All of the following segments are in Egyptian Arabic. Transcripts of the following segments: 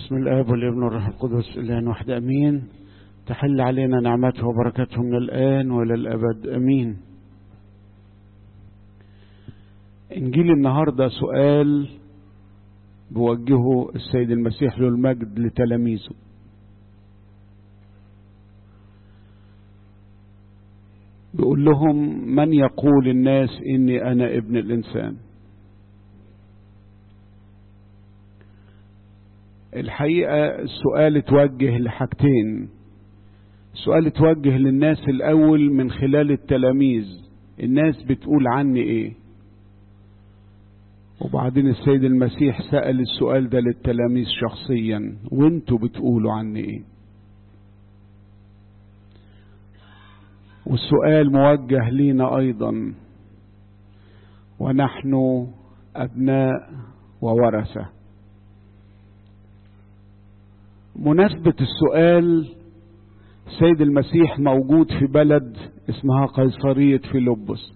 بسم الآب والابن والروح القدس الآن واحد أمين تحل علينا نعمته وبركاته من الآن وإلى الأبد أمين إنجيل النهاردة سؤال بوجهه السيد المسيح له المجد لتلاميذه بيقول لهم من يقول الناس إني أنا ابن الإنسان الحقيقة السؤال اتوجه لحاجتين السؤال اتوجه للناس الأول من خلال التلاميذ الناس بتقول عني ايه وبعدين السيد المسيح سأل السؤال ده للتلاميذ شخصيا وانتوا بتقولوا عني ايه والسؤال موجه لينا ايضا ونحن ابناء وورثه مناسبة السؤال السيد المسيح موجود في بلد اسمها قيصرية فيلبس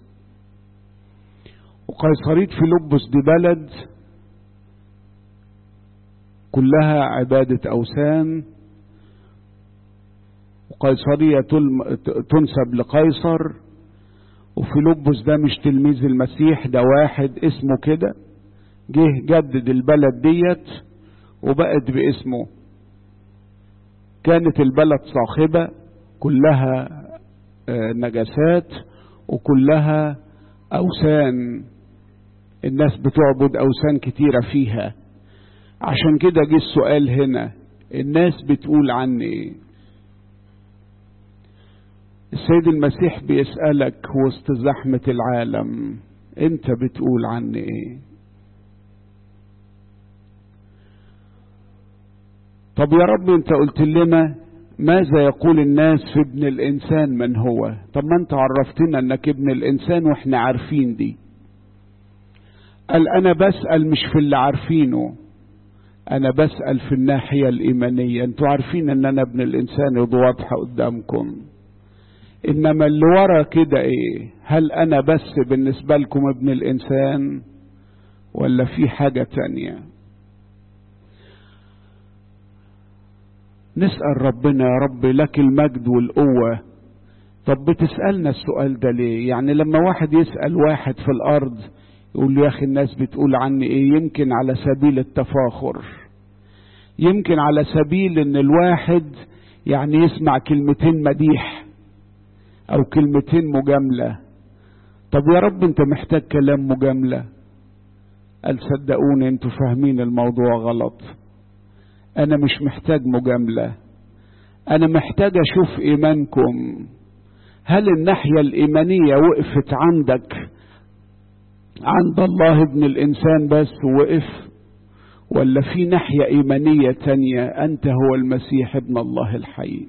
وقيصرية فيلبس دي بلد كلها عبادة أوثان وقيصرية تنسب لقيصر وفيلبس ده مش تلميذ المسيح ده واحد اسمه كده جه جدد البلد ديت وبقت باسمه كانت البلد صاخبة كلها نجاسات وكلها أوثان الناس بتعبد أوثان كتيرة فيها عشان كده جه السؤال هنا الناس بتقول عني ايه السيد المسيح بيسألك وسط زحمة العالم انت بتقول عني ايه طب يا رب انت قلت لنا ماذا يقول الناس في ابن الانسان من هو طب ما انت عرفتنا انك ابن الانسان واحنا عارفين دي قال انا بسأل مش في اللي عارفينه انا بسأل في الناحية الايمانية انتوا عارفين ان انا ابن الانسان ودي واضحة قدامكم انما اللي ورا كده ايه هل انا بس بالنسبة لكم ابن الانسان ولا في حاجة تانية نسأل ربنا يا رب لك المجد والقوة طب بتسألنا السؤال ده ليه يعني لما واحد يسأل واحد في الأرض يقول له يا أخي الناس بتقول عني إيه يمكن على سبيل التفاخر يمكن على سبيل إن الواحد يعني يسمع كلمتين مديح أو كلمتين مجاملة طب يا رب أنت محتاج كلام مجاملة قال صدقوني أنتوا فاهمين الموضوع غلط انا مش محتاج مجامله انا محتاج اشوف ايمانكم هل الناحيه الايمانيه وقفت عندك عند الله ابن الانسان بس وقف ولا في ناحيه ايمانيه تانيه انت هو المسيح ابن الله الحي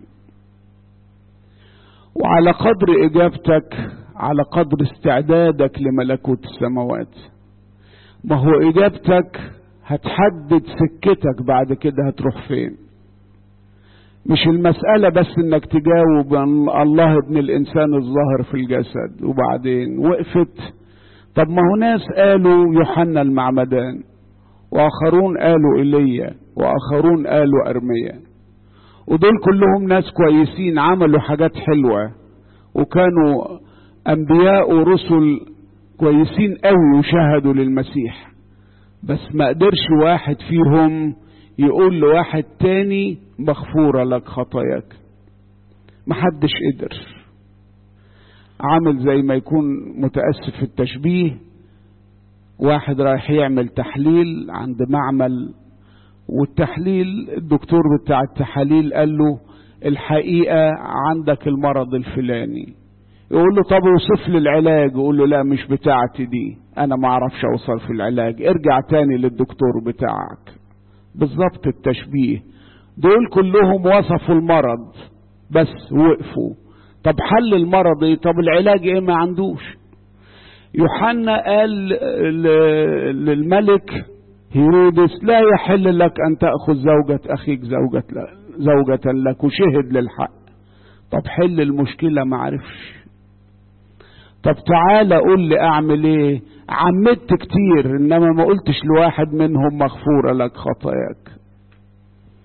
وعلى قدر اجابتك على قدر استعدادك لملكوت السماوات ما هو اجابتك هتحدد سكتك بعد كده هتروح فين مش المسألة بس انك تجاوب عن الله ابن الانسان الظاهر في الجسد وبعدين وقفت طب ما هو ناس قالوا يوحنا المعمدان واخرون قالوا ايليا واخرون قالوا ارميا ودول كلهم ناس كويسين عملوا حاجات حلوة وكانوا انبياء ورسل كويسين قوي وشهدوا للمسيح بس ما قدرش واحد فيهم يقول لواحد تاني مغفورة لك خطاياك محدش قدر عامل زي ما يكون متأسف في التشبيه واحد رايح يعمل تحليل عند معمل والتحليل الدكتور بتاع التحاليل قال له الحقيقة عندك المرض الفلاني يقول له طب اوصف لي العلاج يقول له لا مش بتاعتي دي انا ما اعرفش اوصل في العلاج ارجع تاني للدكتور بتاعك بالظبط التشبيه دول كلهم وصفوا المرض بس وقفوا طب حل المرض ايه طب العلاج ايه ما عندوش يوحنا قال للملك هيرودس لا يحل لك ان تاخذ زوجة اخيك زوجة زوجة لك وشهد للحق طب حل المشكلة ما عرفش طب تعالى قول لي اعمل ايه عمدت كتير انما ما قلتش لواحد منهم مغفورة لك خطاياك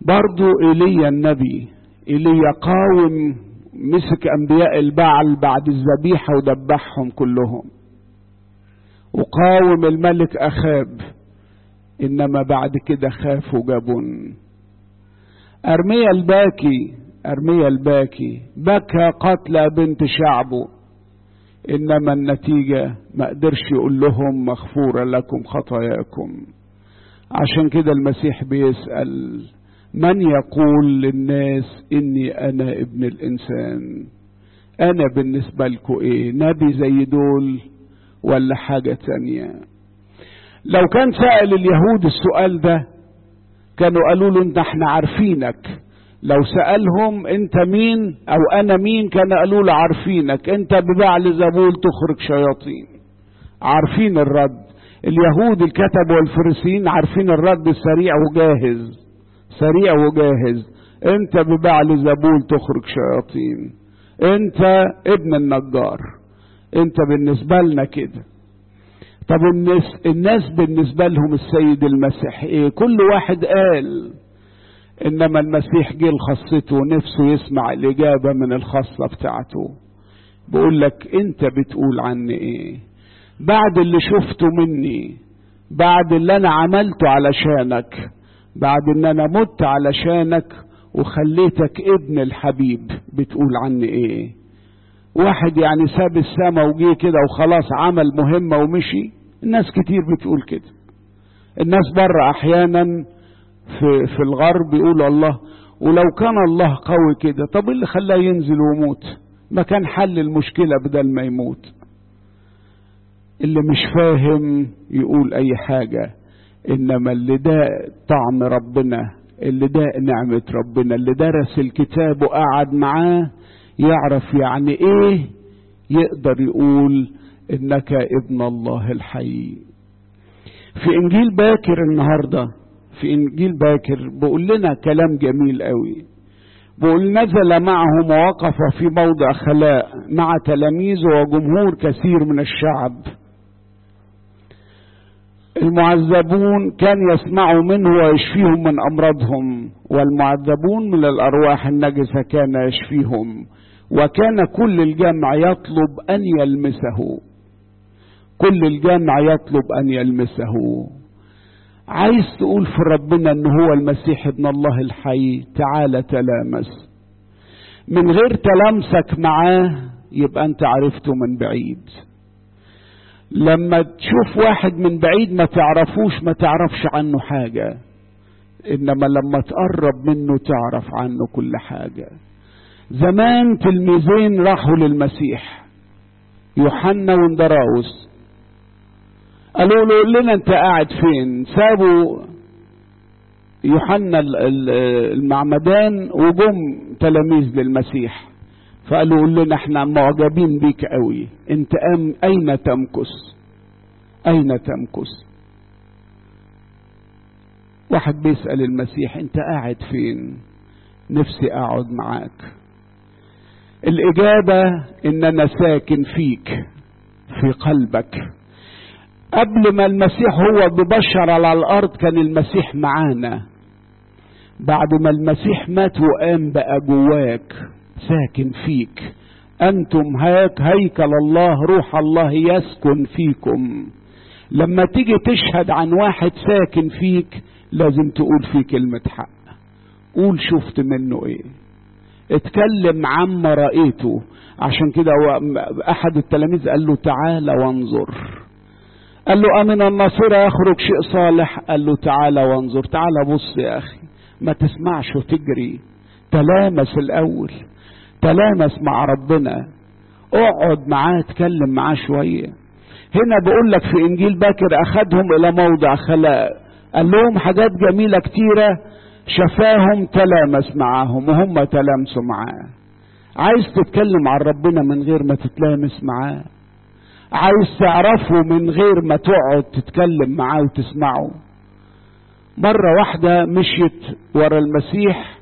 برضو ايليا النبي ايليا قاوم مسك انبياء البعل بعد الذبيحة ودبحهم كلهم وقاوم الملك اخاب انما بعد كده خاف وجبن ارميا الباكي ارميا الباكي بكى قتلى بنت شعبه انما النتيجة ما قدرش يقول لهم مغفورة لكم خطاياكم عشان كده المسيح بيسأل من يقول للناس اني انا ابن الانسان انا بالنسبة لكم ايه نبي زي دول ولا حاجة تانية لو كان سأل اليهود السؤال ده كانوا قالوا له انت احنا عارفينك لو سألهم انت مين او انا مين كان قالوا له عارفينك انت ببعل زبول تخرج شياطين عارفين الرد اليهود الكتب والفريسيين عارفين الرد سريع وجاهز سريع وجاهز انت ببعل زبول تخرج شياطين انت ابن النجار انت بالنسبة لنا كده طب الناس, الناس بالنسبة لهم السيد المسيح ايه كل واحد قال انما المسيح جه لخاصته ونفسه يسمع الاجابة من الخاصة بتاعته بقول لك انت بتقول عني ايه بعد اللي شفته مني بعد اللي انا عملته علشانك بعد ان انا مت علشانك وخليتك ابن الحبيب بتقول عني ايه واحد يعني ساب السما وجي كده وخلاص عمل مهمة ومشي الناس كتير بتقول كده الناس بره احيانا في, في الغرب يقولوا الله ولو كان الله قوي كده طب اللي خلاه ينزل ويموت ما كان حل المشكلة بدل ما يموت اللي مش فاهم يقول اي حاجة انما اللي ده طعم ربنا اللي ده نعمة ربنا اللي درس الكتاب وقعد معاه يعرف يعني ايه يقدر يقول انك ابن الله الحي في انجيل باكر النهارده في انجيل باكر بيقول لنا كلام جميل قوي بيقول نزل معهم ووقف في موضع خلاء مع تلاميذه وجمهور كثير من الشعب المعذبون كان يسمعوا منه ويشفيهم من امراضهم والمعذبون من الارواح النجسه كان يشفيهم وكان كل الجمع يطلب ان يلمسه كل الجمع يطلب ان يلمسه عايز تقول في ربنا ان هو المسيح ابن الله الحي تعالى تلامس من غير تلامسك معاه يبقى انت عرفته من بعيد لما تشوف واحد من بعيد ما تعرفوش ما تعرفش عنه حاجة انما لما تقرب منه تعرف عنه كل حاجة زمان تلميذين راحوا للمسيح يوحنا واندراوس قالوا له قول لنا انت قاعد فين سابوا يوحنا المعمدان وجم تلاميذ للمسيح فقالوا قول لنا احنا معجبين بيك قوي انت أم اين تمكث اين تمكث واحد بيسأل المسيح انت قاعد فين نفسي اقعد معاك الاجابة ان انا ساكن فيك في قلبك قبل ما المسيح هو ببشر على الارض كان المسيح معانا بعد ما المسيح مات وقام بقى جواك ساكن فيك انتم هيك هيكل الله روح الله يسكن فيكم لما تيجي تشهد عن واحد ساكن فيك لازم تقول فيه كلمة حق قول شفت منه ايه اتكلم عما رأيته عشان كده احد التلاميذ قال له تعالى وانظر قال له أمن الناصرة يخرج شيء صالح قال له تعالى وانظر تعالى بص يا أخي ما تسمعش وتجري تلامس الأول تلامس مع ربنا اقعد معاه اتكلم معاه شوية هنا بقول لك في إنجيل باكر أخدهم إلى موضع خلاء قال لهم حاجات جميلة كتيرة شفاهم تلامس معاهم وهم تلامسوا معاه عايز تتكلم عن ربنا من غير ما تتلامس معاه عايز تعرفه من غير ما تقعد تتكلم معاه وتسمعه مرة واحدة مشيت ورا المسيح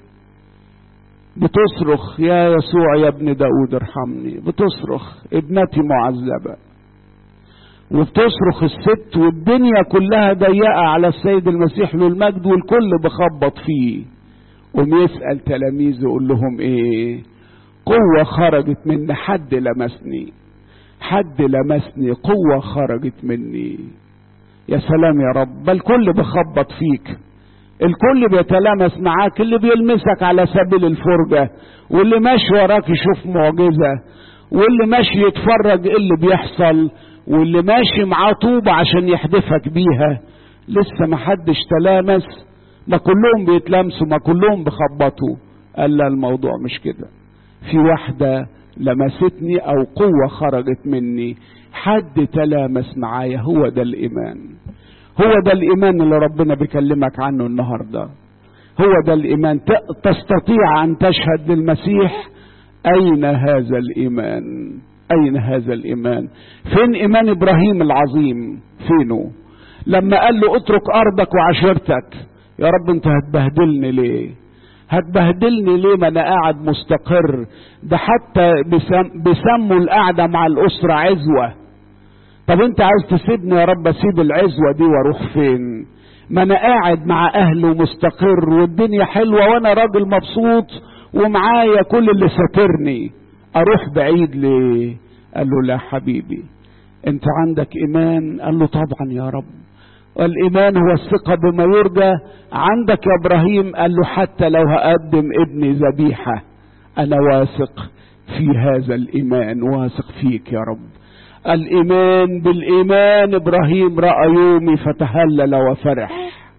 بتصرخ يا يسوع يا ابن داود ارحمني بتصرخ ابنتي معذبة وبتصرخ الست والدنيا كلها ضيقة على السيد المسيح له المجد والكل بخبط فيه قوم يسأل تلاميذه يقول لهم ايه قوة خرجت مني حد لمسني حد لمسني قوة خرجت مني يا سلام يا رب بل الكل بيخبط فيك الكل بيتلامس معاك اللي بيلمسك على سبيل الفرجة واللي ماشي وراك يشوف معجزة واللي ماشي يتفرج ايه اللي بيحصل واللي ماشي معاه طوبة عشان يحدفك بيها لسه ما حدش تلامس ما كلهم بيتلامسوا ما كلهم بيخبطوا قال لا الموضوع مش كده في واحدة لمستني او قوة خرجت مني حد تلامس معايا هو ده الايمان هو ده الايمان اللي ربنا بيكلمك عنه النهارده هو ده الايمان تستطيع ان تشهد للمسيح اين هذا الايمان اين هذا الايمان فين ايمان ابراهيم العظيم فينه لما قال له اترك ارضك وعشيرتك يا رب انت هتبهدلني ليه هتبهدلني ليه ما انا قاعد مستقر ده حتى بسم بيسموا القعده مع الاسره عزوه طب انت عايز تسيبني يا رب اسيب العزوه دي واروح فين ما انا قاعد مع اهلي ومستقر والدنيا حلوه وانا راجل مبسوط ومعايا كل اللي ساترني اروح بعيد ليه قال له لا حبيبي انت عندك ايمان قال له طبعا يا رب والايمان هو الثقه بما يرجى عندك يا ابراهيم قال له حتى لو هقدم ابني ذبيحه انا واثق في هذا الايمان واثق فيك يا رب الايمان بالايمان ابراهيم راى يومي فتهلل وفرح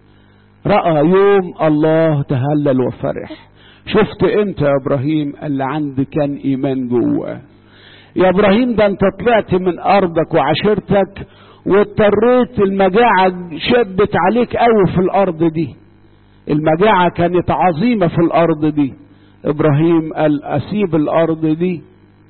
راى يوم الله تهلل وفرح شفت انت يا ابراهيم اللي عندي كان ايمان جوه يا ابراهيم ده انت طلعت من ارضك وعشيرتك واضطريت المجاعة شدت عليك قوي في الارض دي المجاعة كانت عظيمة في الارض دي ابراهيم قال اسيب الارض دي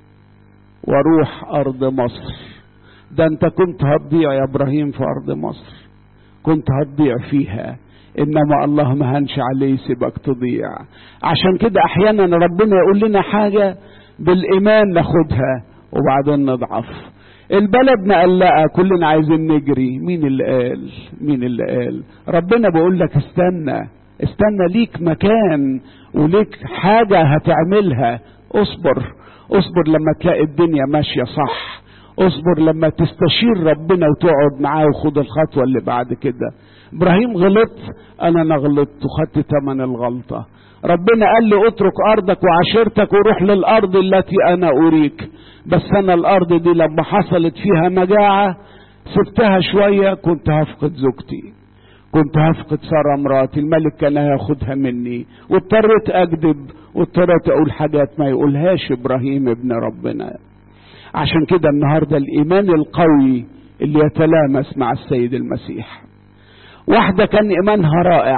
واروح ارض مصر ده انت كنت هتضيع يا ابراهيم في ارض مصر كنت هتضيع فيها انما الله ما هنش عليه يسيبك تضيع عشان كده احيانا ربنا يقول لنا حاجة بالايمان ناخدها وبعدين نضعف البلد مقلقة كلنا عايزين نجري مين اللي قال مين اللي قال ربنا بيقول لك استنى استنى ليك مكان وليك حاجة هتعملها اصبر اصبر لما تلاقي الدنيا ماشية صح اصبر لما تستشير ربنا وتقعد معاه وخد الخطوة اللي بعد كده ابراهيم غلط انا انا غلطت وخدت ثمن الغلطة ربنا قال لي اترك ارضك وعشيرتك وروح للارض التي انا اريك بس انا الارض دي لما حصلت فيها مجاعة سبتها شوية كنت هفقد زوجتي كنت هفقد سارة مراتي الملك كان هياخدها مني واضطريت اكذب واضطريت اقول حاجات ما يقولهاش ابراهيم ابن ربنا عشان كده النهارده الايمان القوي اللي يتلامس مع السيد المسيح واحدة كان ايمانها رائع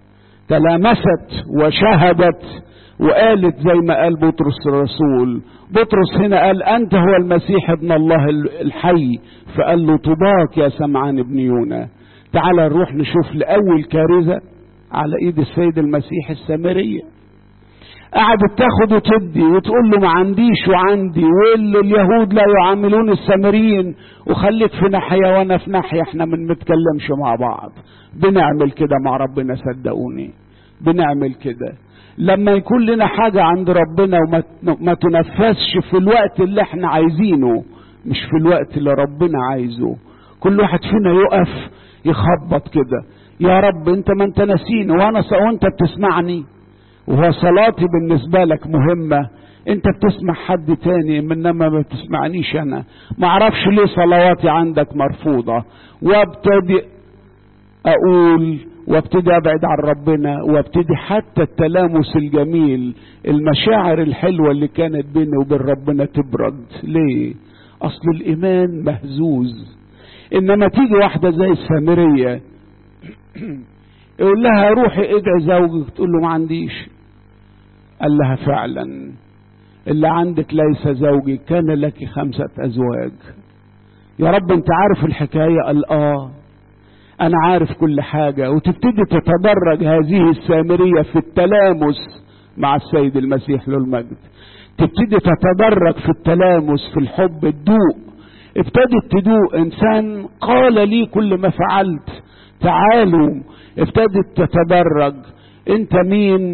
تلامست وشهدت وقالت زي ما قال بطرس الرسول بطرس هنا قال انت هو المسيح ابن الله الحي فقال له طباك يا سمعان ابن يونا تعال نروح نشوف لاول كارثه على ايد السيد المسيح السامريه قعدت تاخد وتدي وتقول له ما عنديش وعندي واليهود لا يعاملون السامريين وخليك في ناحيه وانا في ناحيه احنا ما بنتكلمش مع بعض بنعمل كده مع ربنا صدقوني بنعمل كده لما يكون لنا حاجة عند ربنا وما ما تنفذش في الوقت اللي احنا عايزينه مش في الوقت اللي ربنا عايزه كل واحد فينا يقف يخبط كده يا رب انت ما انت ناسيني وانا وانت بتسمعني وهو صلاتي بالنسبة لك مهمة انت بتسمع حد تاني انما ما بتسمعنيش انا ما اعرفش ليه صلواتي عندك مرفوضة وابتدي اقول وابتدي ابعد عن ربنا وابتدي حتى التلامس الجميل المشاعر الحلوة اللي كانت بيني وبين ربنا تبرد ليه اصل الايمان مهزوز انما تيجي واحدة زي السامرية يقول لها روحي ادعي زوجك تقول له ما عنديش قال لها فعلا اللي عندك ليس زوجي كان لك خمسة ازواج يا رب انت عارف الحكاية قال اه انا عارف كل حاجة وتبتدي تتدرج هذه السامرية في التلامس مع السيد المسيح له المجد تبتدي تتدرج في التلامس في الحب الدوق ابتدت تدوق انسان قال لي كل ما فعلت تعالوا ابتدت تتدرج انت مين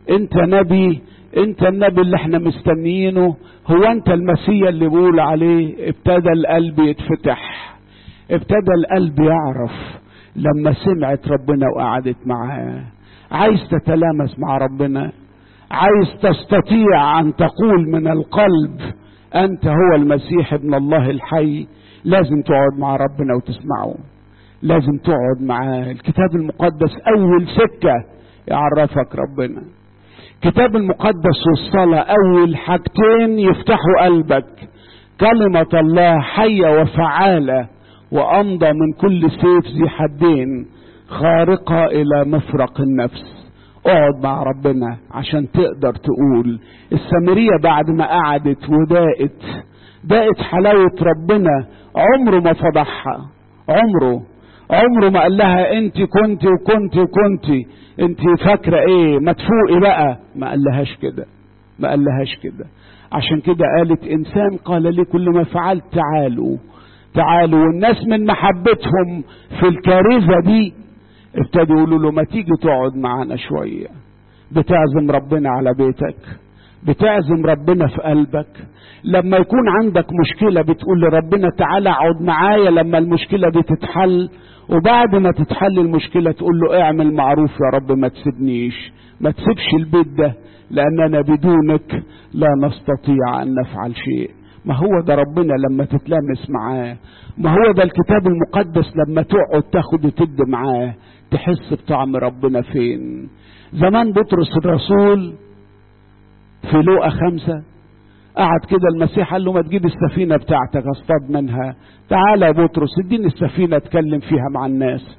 انت نبي انت النبي اللي احنا مستنيينه هو انت المسيا اللي بيقول عليه ابتدى القلب يتفتح ابتدى القلب يعرف لما سمعت ربنا وقعدت معاه عايز تتلامس مع ربنا عايز تستطيع ان تقول من القلب انت هو المسيح ابن الله الحي لازم تقعد مع ربنا وتسمعه لازم تقعد معاه الكتاب المقدس اول سكه يعرفك ربنا الكتاب المقدس والصلاه اول حاجتين يفتحوا قلبك كلمه الله حيه وفعاله وامضى من كل سيف ذي حدين خارقه الى مفرق النفس اقعد مع ربنا عشان تقدر تقول السامريه بعد ما قعدت وداقت داقت حلاوه ربنا عمره ما فضحها عمره عمره ما قال لها انت كنت وكنت وكنت انت فاكره ايه ما تفوقي بقى ما قال لهاش كده ما قال لهاش كده عشان كده قالت انسان قال لي كل ما فعلت تعالوا تعالوا والناس من محبتهم في الكارثه دي ابتدوا يقولوا له ما تيجي تقعد معانا شويه بتعزم ربنا على بيتك بتعزم ربنا في قلبك لما يكون عندك مشكلة بتقول لربنا تعالى اقعد معايا لما المشكلة دي تتحل وبعد ما تتحل المشكلة تقول له اعمل معروف يا رب ما تسيبنيش ما تسيبش البيت ده لأننا بدونك لا نستطيع أن نفعل شيء ما هو ده ربنا لما تتلامس معاه ما هو ده الكتاب المقدس لما تقعد تاخد وتد معاه تحس بطعم ربنا فين زمان بطرس الرسول في لوقا خمسة قعد كده المسيح قال له ما تجيب السفينة بتاعتك اصطاد منها تعالى يا بطرس اديني السفينة اتكلم فيها مع الناس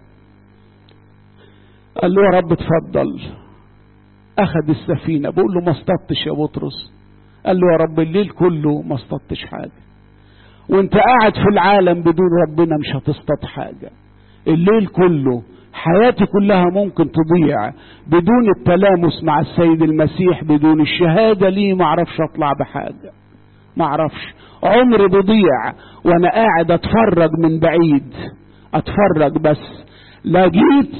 قال له يا رب اتفضل اخذ السفينة بقول له ما اصطدتش يا بطرس قال له يا رب الليل كله ما اصطدتش حاجة وانت قاعد في العالم بدون ربنا مش هتصطاد حاجة الليل كله حياتي كلها ممكن تضيع بدون التلامس مع السيد المسيح بدون الشهاده ليه ما اعرفش اطلع بحاجه ما اعرفش عمري بيضيع وانا قاعد اتفرج من بعيد اتفرج بس لا جيت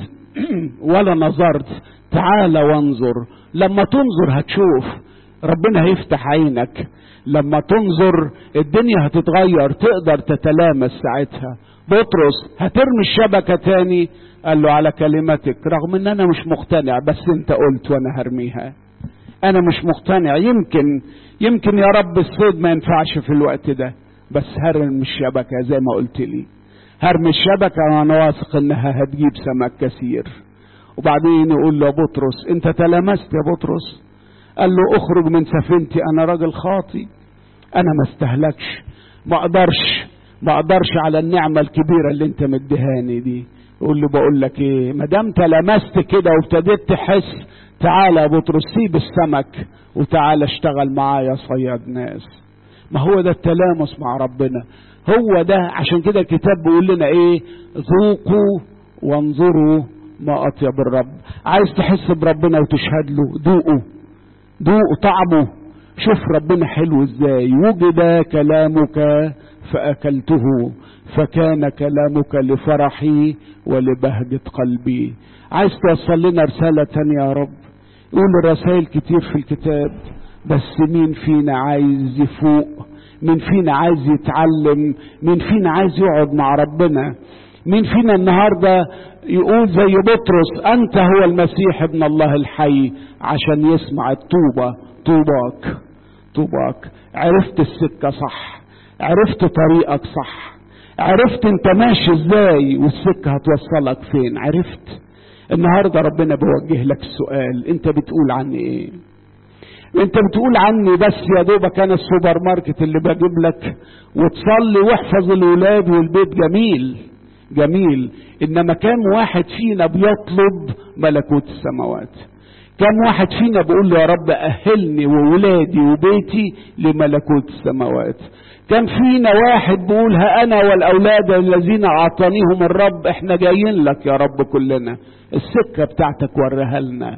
ولا نظرت تعال وانظر لما تنظر هتشوف ربنا هيفتح عينك لما تنظر الدنيا هتتغير تقدر تتلامس ساعتها بطرس هترمي الشبكة تاني قال له على كلمتك رغم ان انا مش مقتنع بس انت قلت وانا هرميها انا مش مقتنع يمكن يمكن يا رب الصيد ما ينفعش في الوقت ده بس هرمي الشبكة زي ما قلت لي هرمي الشبكة وانا واثق انها هتجيب سمك كثير وبعدين يقول له بطرس انت تلامست يا بطرس قال له اخرج من سفينتي انا راجل خاطي انا ما استهلكش ما اقدرش ما اقدرش على النعمة الكبيرة اللي انت مديهاني دي يقول له بقول لك ايه ما دام تلمست كده وابتديت تحس تعالى يا بطرس سيب السمك وتعالى اشتغل معايا صياد ناس ما هو ده التلامس مع ربنا هو ده عشان كده الكتاب بيقول لنا ايه ذوقوا وانظروا ما اطيب الرب عايز تحس بربنا وتشهد له ذوقه ذوقوا طعمه شوف ربنا حلو ازاي وجد كلامك فاكلته فكان كلامك لفرحي ولبهجة قلبي عايز توصل لنا رسالة تانية يا رب يقول الرسائل كتير في الكتاب بس مين فينا عايز يفوق مين فينا عايز يتعلم مين فينا عايز يقعد مع ربنا مين فينا النهاردة يقول زي بطرس أنت هو المسيح ابن الله الحي عشان يسمع الطوبة طوباك طوباك عرفت السكة صح عرفت طريقك صح عرفت انت ماشي ازاي والسكة هتوصلك فين عرفت النهاردة ربنا بيوجه لك السؤال انت بتقول عني ايه انت بتقول عني بس يا دوبك انا السوبر ماركت اللي بجيب لك وتصلي واحفظ الولاد والبيت جميل جميل انما كم واحد فينا بيطلب ملكوت السماوات كم واحد فينا بيقول له يا رب اهلني وولادي وبيتي لملكوت السماوات كان فينا واحد بيقول ها انا والاولاد الذين اعطانيهم الرب احنا جايين لك يا رب كلنا السكه بتاعتك وريها لنا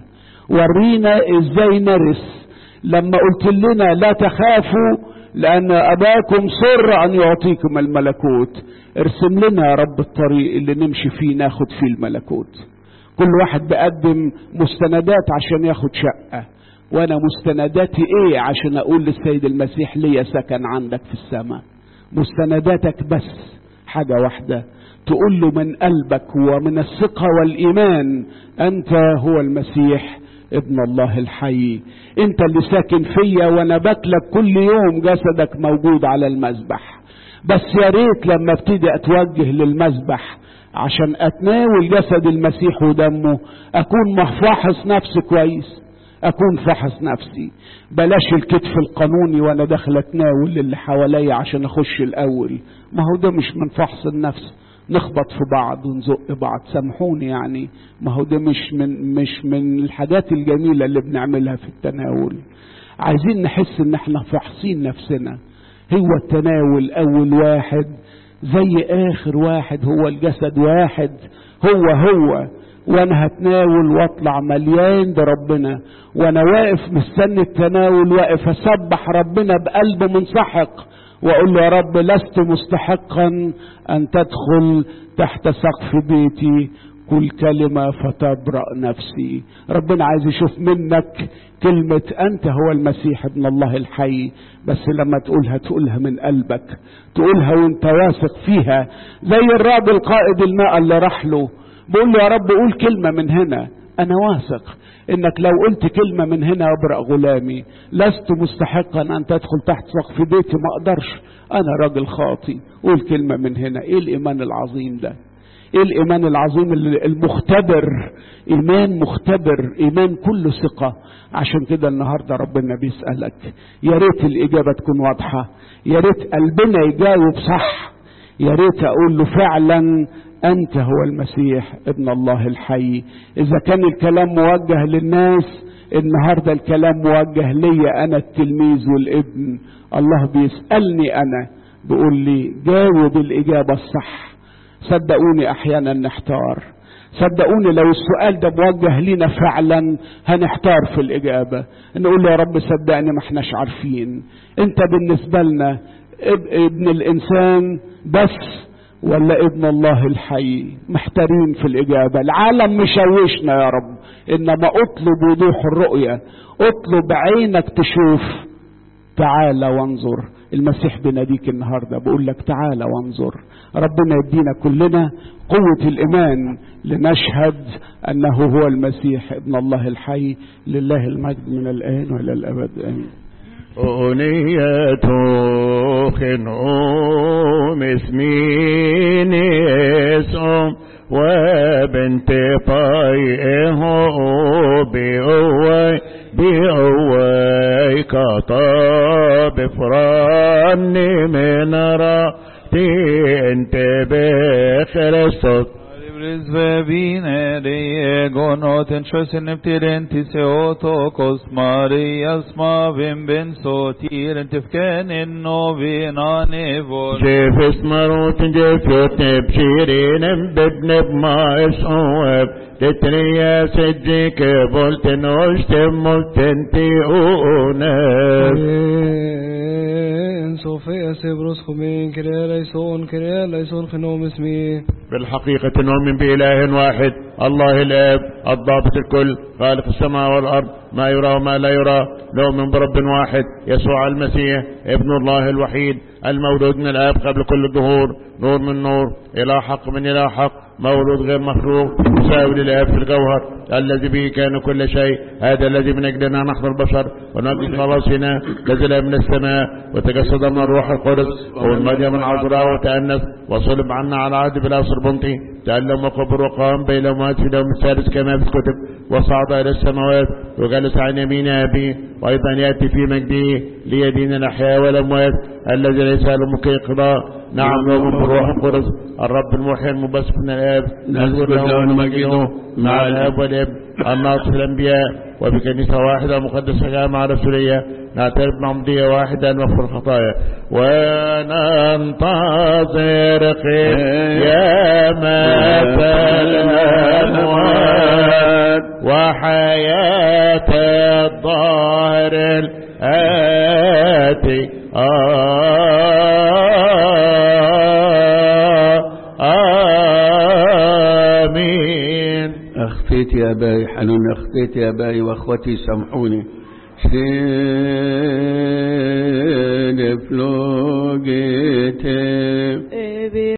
ورينا ازاي نرث لما قلت لنا لا تخافوا لان اباكم سر ان يعطيكم الملكوت ارسم لنا يا رب الطريق اللي نمشي فيه ناخد فيه الملكوت كل واحد بيقدم مستندات عشان ياخد شقه وانا مستنداتي ايه عشان اقول للسيد المسيح ليا سكن عندك في السماء مستنداتك بس حاجة واحدة تقول له من قلبك ومن الثقة والإيمان أنت هو المسيح ابن الله الحي أنت اللي ساكن فيا وأنا باكلك كل يوم جسدك موجود على المذبح بس يا ريت لما ابتدي أتوجه للمذبح عشان أتناول جسد المسيح ودمه أكون محفوحص نفسي كويس اكون فحص نفسي بلاش الكتف القانوني وانا داخل اتناول للي حواليا عشان اخش الاول ما هو ده مش من فحص النفس نخبط في بعض ونزق بعض سامحوني يعني ما هو ده مش من مش من الحاجات الجميله اللي بنعملها في التناول عايزين نحس ان احنا فاحصين نفسنا هو التناول اول واحد زي اخر واحد هو الجسد واحد هو هو وانا هتناول واطلع مليان بربنا وانا واقف مستني التناول واقف اسبح ربنا بقلب منسحق واقول له يا رب لست مستحقا ان تدخل تحت سقف بيتي كل كلمة فتبرأ نفسي ربنا عايز يشوف منك كلمة أنت هو المسيح ابن الله الحي بس لما تقولها تقولها من قلبك تقولها وانت واثق فيها زي الراجل قائد الماء اللي راح له بقول له يا رب قول كلمة من هنا أنا واثق إنك لو قلت كلمة من هنا أبرأ غلامي لست مستحقا أن تدخل تحت سقف بيتي ما أقدرش أنا راجل خاطي قول كلمة من هنا إيه الإيمان العظيم ده إيه الإيمان العظيم المختبر إيمان مختبر إيمان كله ثقة عشان كده النهاردة ربنا بيسألك يا ريت الإجابة تكون واضحة يا ريت قلبنا يجاوب صح يا ريت أقول له فعلا أنت هو المسيح ابن الله الحي إذا كان الكلام موجه للناس النهاردة الكلام موجه لي أنا التلميذ والابن الله بيسألني أنا بيقول لي جاوب الإجابة الصح صدقوني أحيانا نحتار صدقوني لو السؤال ده موجه لينا فعلا هنحتار في الإجابة نقول له يا رب صدقني ما احناش عارفين انت بالنسبة لنا ابن الإنسان بس ولا ابن الله الحي محتارين في الإجابة العالم مشوشنا يا رب إنما اطلب وضوح الرؤية اطلب عينك تشوف تعالى وانظر المسيح بناديك النهارده بقول لك تعالى وانظر ربنا يدينا كلنا قوة الإيمان لنشهد أنه هو المسيح ابن الله الحي لله المجد من الآن وإلى الأبد آمين أغنية خنوم اسمين اسم وبنت طيئه بأوي بأوي كطاب فراني من رأتي انت بخرستوس Brisbevine regonoten schössen neptirenti seotokos Marias mavim ben sotiren tifkenin novina nevol جيف اسمروت جيف يوتنب شيرين ببنب ما اسوب تتريا سجيك بولتن وشتم ملتنتي أونب En Sofia Sebros Kumin Kiria Laison Kiria Laison Khinom اسمي في الحقيقة نؤمن بإله واحد الله الآب الضابط الكل خالق السماء والأرض ما يرى وما لا يرى نؤمن برب واحد يسوع المسيح ابن الله الوحيد المولود من الآب قبل كل الظهور نور من نور إلى حق من إلى حق مولود غير مخلوق مساوي للآب في الجوهر الذي به كان كل شيء هذا الذي من أجلنا نحن البشر ونجد خلاصنا نزل من السماء وتجسد من الروح القدس ومن مريم العذراء وتأنس وصلب عنا على عهد بلاس البنطي تألم وقبر وقام بين الأموات في اليوم الثالث كما في الكتب وصعد إلى السماوات وجلس عن يمين أبيه وأيضا يأتي في مجده ليدين الأحياء والأموات الذي ليس له مكي قضاء نعم نؤمن بالروح القدس الرب المحيي المبسط من الآب نذكر له ونمجده مع الآب والابن الناصر الأنبياء وبكنيسة واحدة مقدسة جامعة رسولية نعترف بمعمودية واحدة نغفر الخطايا وننتظر قيامة الأموات وحياة الظهر الآتي آمين أخطيت يا أباي حنون أخطيت يا أباي وأخوتي سامحوني Philip Lord